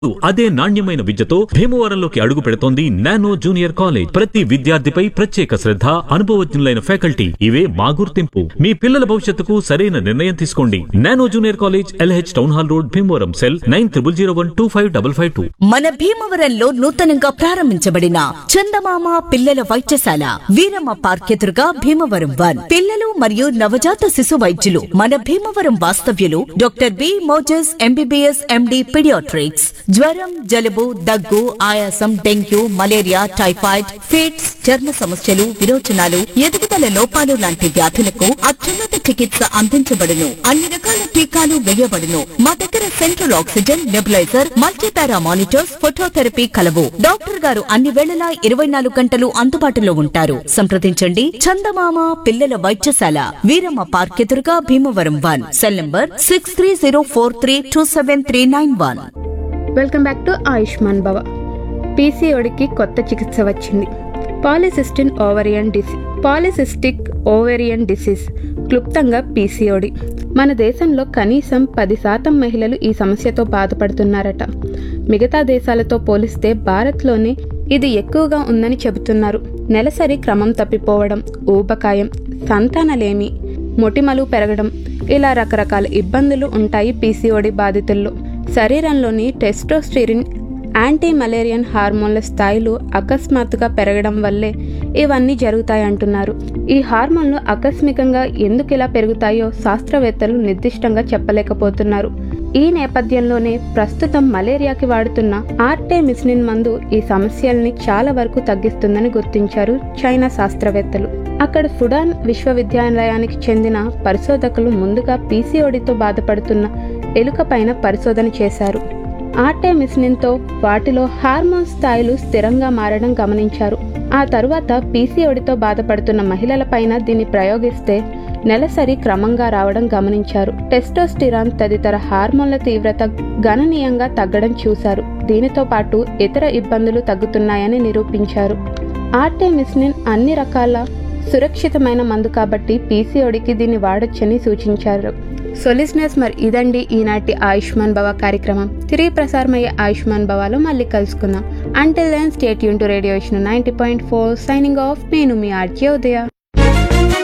అదే నాణ్యమైన విద్యతో భీమవరంలోకి అడుగు పెడుతోంది నానో జూనియర్ కాలేజ్ ప్రతి విద్యార్థిపై ప్రత్యేక శ్రద్ధ అనుభవజ్ఞులైన ఫ్యాకల్టీ ఇవే మా గుర్తింపు మీ పిల్లల భవిష్యత్తుకు సరైన నిర్ణయం తీసుకోండి nano junior college LH town hall road Bhimavaram cell nine triple zero one two five double five two మన భీమవరంలో నూతనంగా ప్రారంభించబడిన చందమామ పిల్లల వైద్యశాల వీరమ్మ పార్క్ ఎదురుగా భీమవరం వన్ పిల్లలు మరియు నవజాత శిశు వైద్యులు మన భీమవరం వాస్తవ్యులు doctor B Moses MBBS MD paediatrics జ్వరం జలుబు దగ్గు ఆయాసం డెంగ్యూ మలేరియా టైఫాయిడ్ ఫిట్స్ చర్మ సమస్యలు విరోచనాలు ఎదుగుదల లోపాలు లాంటి వ్యాధులకు అత్యున్నత చికిత్స అందించబడును అన్ని రకాల టీకాలు వేయబడును మా దగ్గర central oxygen nebulizer multipara monitors phototherapy కలవు డాక్టర్ గారు అన్ని వేళలా ఇరవై నాలుగు గంటలు అందుబాటులో ఉంటారు సంప్రదించండి చందమామ పిల్లల వైద్యశాల వీరమ్మ పార్క్ ఎదురుగా Bhimavaram one cell number six three zero four three two seven three nine one welcome back to Ayushman Bhava పీసీఓడికి కొత్త చికిత్స వచ్చింది polycystic ovarian disease polycystic ovarian disease క్లుప్తంగా పీసీఓడి మన దేశంలో కనీసం పది శాతం మహిళలు ఈ సమస్యతో బాధపడుతున్నారట మిగతా దేశాలతో పోలిస్తే భారత్లోనే ఇది ఎక్కువగా ఉందని చెబుతున్నారు నెలసరి క్రమం తప్పిపోవడం ఊబకాయం సంతానలేమి మొటిమలు పెరగడం ఇలా రకరకాల ఇబ్బందులు ఉంటాయి పీసీఓడి బాధితుల్లో శరీరంలోని టెస్టోస్టిరిన్ యాంటీ మలేరియన్ హార్మోన్ల స్థాయిలు అకస్మాత్తుగా పెరగడం వల్లే ఇవన్నీ జరుగుతాయంటున్నారు ఈ హార్మోన్లు ఆకస్మికంగా ఎందుకు ఇలా పెరుగుతాయో శాస్త్రవేత్తలు నిర్దిష్టంగా చెప్పలేకపోతున్నారు ఈ నేపథ్యంలోనే ప్రస్తుతం మలేరియాకి వాడుతున్న ఆర్టెమిస్నిన్ మందు ఈ సమస్యల్ని చాలా వరకు తగ్గిస్తుందని గుర్తించారు చైనా శాస్త్రవేత్తలు అక్కడ ఫుడాన్ విశ్వవిద్యాలయానికి చెందిన పరిశోధకులు ముందుగా పీసీఓడితో బాధపడుతున్న ఎలుక పైన పరిశోధన చేశారు ఆర్టెమిస్నిన్తో వాటిలో హార్మోన్ స్థాయిలు స్థిరంగా మారడం గమనించారు ఆ తరువాత పీసీఓడితో బాధపడుతున్న మహిళలపైన దీన్ని ప్రయోగిస్తే నెలసరి క్రమంగా రావడం గమనించారు టెస్టోస్టిరాన్ తదితర హార్మోన్ల తీవ్రత గణనీయంగా తగ్గడం చూశారు దీనితో పాటు ఇతర ఇబ్బందులు తగ్గుతున్నాయని నిరూపించారు ఆర్టెమిస్నిన్ అన్ని రకాల సురక్షితమైన మందు కాబట్టి పీసీఓడికి దీన్ని వాడొచ్చని సూచించారు సొలిసినర్స్ మరి ఇదండి ఈనాటి ఆయుష్మాన్ భవ కార్యక్రమం తిరిగి ప్రసారమయ్యే ఆయుష్మాన్ భవాలో మళ్ళీ కలుసుకుందాం అంటిల్ దెన్ స్టేట్ యూన్ to radio ninety point four signing off నేను మీ ఆర్జే ఉదయ